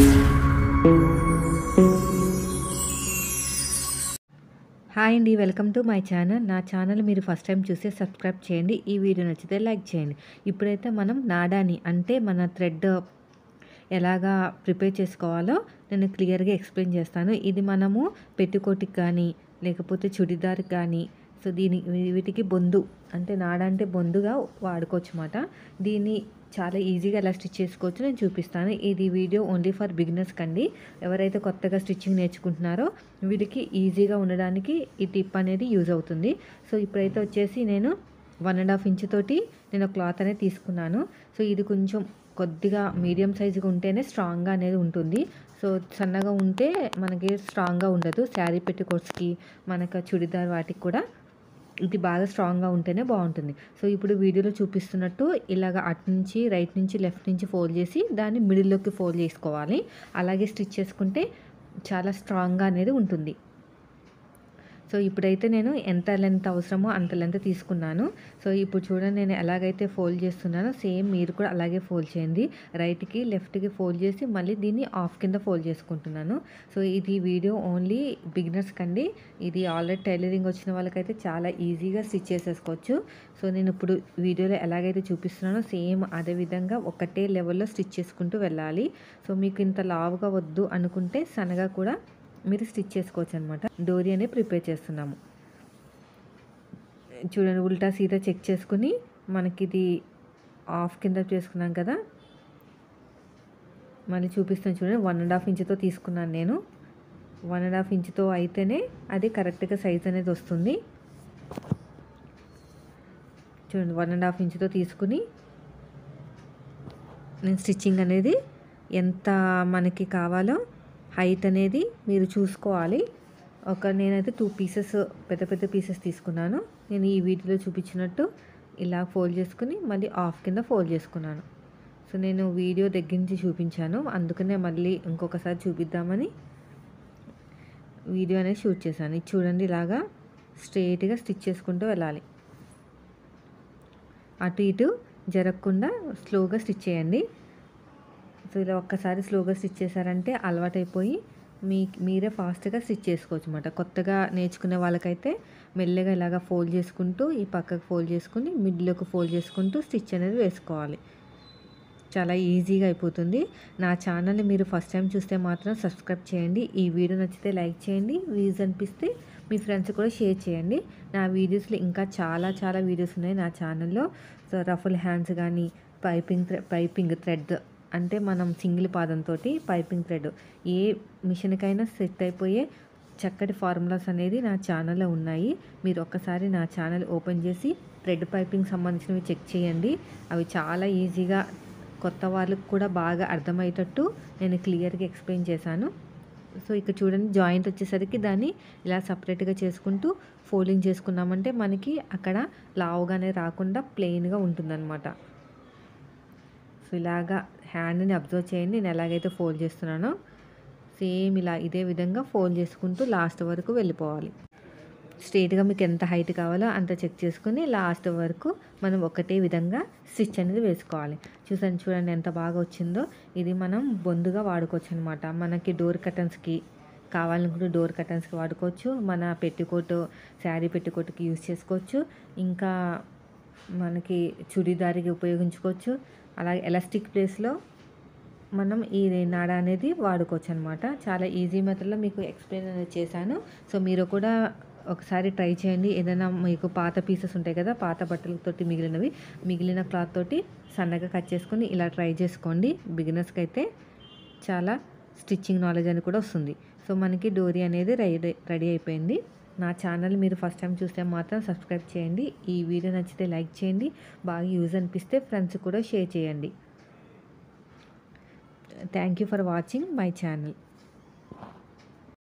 hi అండి welcome to my channel నా channel మీరు ఫస్ట్ టైం చూస్తే సబ్స్క్రైబ్ చేయండి ఈ వీడియో నచ్చితే లైక్ చేయండి ఇప్పుడైతే మనం నాడాని అంటే మన థ్రెడ్ ఎలాగా ప్రిపేర్ చేసుకోవాలో నేను క్లియర్గా ఎక్స్ప్లెయిన్ చేస్తాను ఇది మనము పెట్టుకోటికి కానీ లేకపోతే చుడిదార్కి కానీ సో దీని వీటికి బొందు అంటే నాడ అంటే బొందుగా వాడుకోవచ్చు అన్నమాట దీన్ని చాలా ఈజీగా ఎలా స్టిచ్ చేసుకోవచ్చు నేను చూపిస్తాను ఇది వీడియో ఓన్లీ ఫర్ బిగినర్స్ కండి ఎవరైతే కొత్తగా స్టిచ్చింగ్ నేర్చుకుంటున్నారో వీటికి ఈజీగా ఉండడానికి ఈ టిప్ అనేది యూజ్ అవుతుంది సో ఇప్పుడైతే వచ్చేసి నేను వన్ అండ్ హాఫ్ ఇంచ్ తోటి నేను క్లాత్ అనేది తీసుకున్నాను సో ఇది కొంచెం కొద్దిగా మీడియం సైజుగా ఉంటేనే స్ట్రాంగ్గా అనేది ఉంటుంది సో సన్నగా ఉంటే మనకి స్ట్రాంగ్గా ఉండదు శారీ పెట్టుకోట్స్కి మనకు చుడిదార్ వాటికి కూడా ఇది బాగా స్ట్రాంగ్గా ఉంటేనే బాగుంటుంది సో ఇప్పుడు వీడియోలో చూపిస్తున్నట్టు ఇలాగ అటు నుంచి రైట్ నుంచి లెఫ్ట్ నుంచి ఫోల్డ్ చేసి దాన్ని మిడిల్లోకి ఫోల్డ్ చేసుకోవాలి అలాగే స్టిచ్ చేసుకుంటే చాలా స్ట్రాంగ్గా అనేది ఉంటుంది సో ఇప్పుడైతే నేను ఎంత లెంత్ అవసరమో అంత లెంత్ తీసుకున్నాను సో ఇప్పుడు చూడండి నేను ఎలాగైతే ఫోల్డ్ చేస్తున్నానో సేమ్ మీరు కూడా అలాగే ఫోల్డ్ చేయండి రైట్కి లెఫ్ట్కి ఫోల్డ్ చేసి మళ్ళీ దీన్ని ఆఫ్ కింద ఫోల్డ్ చేసుకుంటున్నాను సో ఇది వీడియో ఓన్లీ బిగినర్స్ కండి ఇది ఆల్రెడీ టైలరింగ్ వచ్చిన వాళ్ళకైతే చాలా ఈజీగా స్టిచ్ చేసేసుకోవచ్చు సో నేను ఇప్పుడు వీడియోలో ఎలాగైతే చూపిస్తున్నానో సేమ్ అదే విధంగా ఒకటే లెవెల్లో స్టిచ్ చేసుకుంటూ వెళ్ళాలి సో మీకు ఇంత లావుగా వద్దు అనుకుంటే సన్నగా కూడా మీరు స్టిచ్ చేసుకోవచ్చు అనమాట డోరీ అనేది ప్రిపేర్ చేస్తున్నాము చూడండి ఉల్టా సీదా చెక్ చేసుకుని మనకి ఇది ఆఫ్ కింద చేసుకున్నాం కదా మళ్ళీ చూపిస్తాను చూడండి వన్ అండ్ హాఫ్ ఇంచ్తో తీసుకున్నాను నేను వన్ అండ్ హాఫ్ ఇంచ్తో అయితేనే అది కరెక్ట్గా సైజ్ అనేది వస్తుంది చూడండి వన్ అండ్ హాఫ్ ఇంచ్తో తీసుకుని నేను స్టిచ్చింగ్ అనేది ఎంత మనకి కావాలో హైట్ అనేది మీరు చూసుకోవాలి ఒక నేనైతే టూ పీసెస్ పెద్ద పెద్ద పీసెస్ తీసుకున్నాను నేను ఈ వీడియోలో చూపించినట్టు ఇలా ఫోల్డ్ చేసుకుని మళ్ళీ ఆఫ్ కింద ఫోల్డ్ చేసుకున్నాను సో నేను వీడియో దగ్గర నుంచి చూపించాను అందుకనే మళ్ళీ ఇంకొకసారి చూపిద్దామని వీడియో అనేది షూట్ చేశాను ఇది చూడండి ఇలాగా స్ట్రైట్గా స్టిచ్ చేసుకుంటూ వెళ్ళాలి అటు ఇటు జరగకుండా స్లోగా స్టిచ్ చేయండి సో ఇలా ఒక్కసారి స్లోగా స్టిచ్ చేశారంటే అలవాటైపోయి మీ మీరే ఫాస్ట్గా స్టిచ్ చేసుకోవచ్చు అనమాట కొత్తగా నేర్చుకునే వాళ్ళకైతే మెల్లగా ఇలాగా ఫోల్డ్ చేసుకుంటూ ఈ పక్కకు ఫోల్డ్ చేసుకుని మిడిల్లోకి ఫోల్డ్ చేసుకుంటూ స్టిచ్ అనేది వేసుకోవాలి చాలా ఈజీగా అయిపోతుంది నా ఛానల్ని మీరు ఫస్ట్ టైం చూస్తే మాత్రం సబ్స్క్రైబ్ చేయండి ఈ వీడియో నచ్చితే లైక్ చేయండి వ్యూస్ అనిపిస్తే మీ ఫ్రెండ్స్ కూడా షేర్ చేయండి నా వీడియోస్లో ఇంకా చాలా చాలా వీడియోస్ ఉన్నాయి నా ఛానల్లో సో రఫుల్ హ్యాండ్స్ కానీ పైపింగ్ పైపింగ్ థ్రెడ్ అంటే మనం సింగిల్ పాదంతో పైపింగ్ థ్రెడ్ ఏ మిషన్కైనా సెట్ అయిపోయే చక్కటి ఫార్ములాస్ అనేది నా ఛానల్లో ఉన్నాయి మీరు ఒక్కసారి నా ఛానల్ ఓపెన్ చేసి థ్రెడ్ పైపింగ్ సంబంధించినవి చెక్ చేయండి అవి చాలా ఈజీగా కొత్త వాళ్ళకి కూడా బాగా అర్థమయ్యేటట్టు నేను క్లియర్గా ఎక్స్ప్లెయిన్ చేశాను సో ఇక్కడ చూడండి జాయింట్ వచ్చేసరికి దాన్ని ఇలా సపరేట్గా చేసుకుంటూ ఫోల్డింగ్ చేసుకున్నామంటే మనకి అక్కడ లావుగానే రాకుండా ప్లెయిన్గా ఉంటుందన్నమాట సో ఇలాగా హ్యాండ్ని అబ్జర్వ్ చేయండి నేను ఎలాగైతే ఫోల్డ్ చేస్తున్నానో సేమ్ ఇలా ఇదే విధంగా ఫోల్డ్ చేసుకుంటూ లాస్ట్ వరకు వెళ్ళిపోవాలి స్ట్రైట్గా మీకు ఎంత హైట్ కావాలో అంత చెక్ చేసుకుని లాస్ట్ వరకు మనం ఒకటే విధంగా స్టిచ్ అనేది వేసుకోవాలి చూసాను చూడండి ఎంత బాగా వచ్చిందో ఇది మనం బొందుగా వాడుకోవచ్చు అనమాట మనకి డోర్ కటన్స్కి కావాలనుకుంటే డోర్ కటన్స్కి వాడుకోవచ్చు మన పెట్టికోట్ శారీ పెట్టికోట్కి యూజ్ చేసుకోవచ్చు ఇంకా మనకి చుడిదారికి ఉపయోగించుకోవచ్చు అలాగే ఎలాస్టిక్ ప్లేస్లో మనం ఈ నాడ అనేది వాడుకోవచ్చు అనమాట చాలా ఈజీ మెథడ్లో మీకు ఎక్స్ప్లెయిన్ అనేది చేశాను సో మీరు కూడా ఒకసారి ట్రై చేయండి ఏదైనా మీకు పాత పీసెస్ ఉంటాయి కదా పాత బట్టలతోటి మిగిలినవి మిగిలిన క్లాత్ తోటి సన్నగా కట్ చేసుకొని ఇలా ట్రై చేసుకోండి బిగినర్స్కి అయితే చాలా స్టిచ్చింగ్ నాలెడ్జ్ అని కూడా వస్తుంది సో మనకి డోరీ అనేది రెడీ రెడీ అయిపోయింది నా ఛానల్ మీరు ఫస్ట్ టైం చూస్తే మాత్రం సబ్స్క్రైబ్ చేయండి ఈ వీడియో నచ్చితే లైక్ చేయండి బాగా యూజ్ అనిపిస్తే ఫ్రెండ్స్ కూడా షేర్ చేయండి thank you for watching my channel